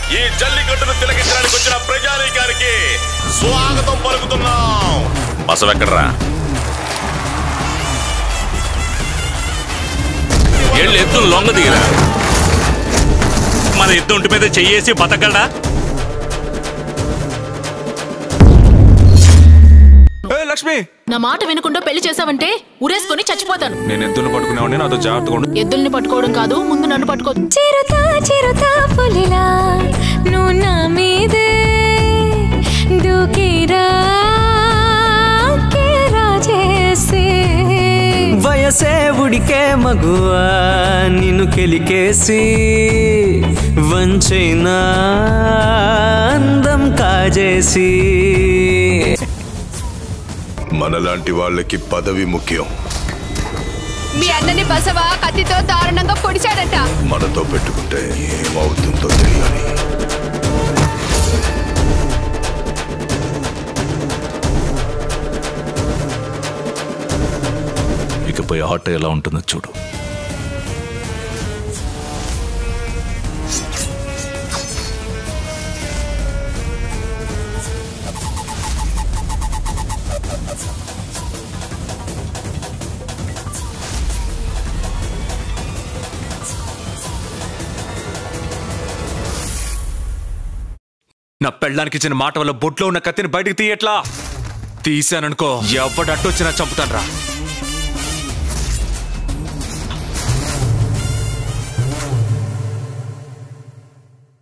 ఈ జల్లికట్టును తిలకించడానికి వచ్చిన ప్రజానీకానికి స్వాగతం పలుకుతున్నాం బసవెక్కడ్రా ఏళ్ళు ఎద్దు లొంగ దిగిరా మన ఎద్దు ఒంటి మీద చెయ్యేసి బతకడా ఏ లక్ష్మి నా మాట వినకుండా పెళ్లి చేసావంటే ఉరేసుకొని చచ్చిపోతాను నేను ఎద్దును పట్టుకునేవాడిని నాతో జాగ్రత్తగా ఉండు ఎద్దుల్ని పట్టుకోవడం కాదు ముందు నన్ను పట్టుకో చిరుతా చిరుతా పులిలా నువ్వు నా మీదే దూకిరా కేరా చేసి వయసే ఉడికే మగువా నిన్ను కెలికేసి వంచైనా అందం కాజేసి మనలాంటి వాళ్ళకి పదవి ముఖ్యం మీ అన్నని బసవ కత్తితో దారుణంగా పొడిచాడట మనతో పెట్టుకుంటే ఏమవుతుందో తెలియాలి ఇకపై ఆట ఎలా ఉంటుందో చూడు నా పెళ్ళానికి ఇచ్చిన మాట వల్ల బొట్లో ఉన్న కత్తిని బయటికి తీయట్లా తీశాననుకో ఎవడట్టొచ్చినా చంపుతాను రా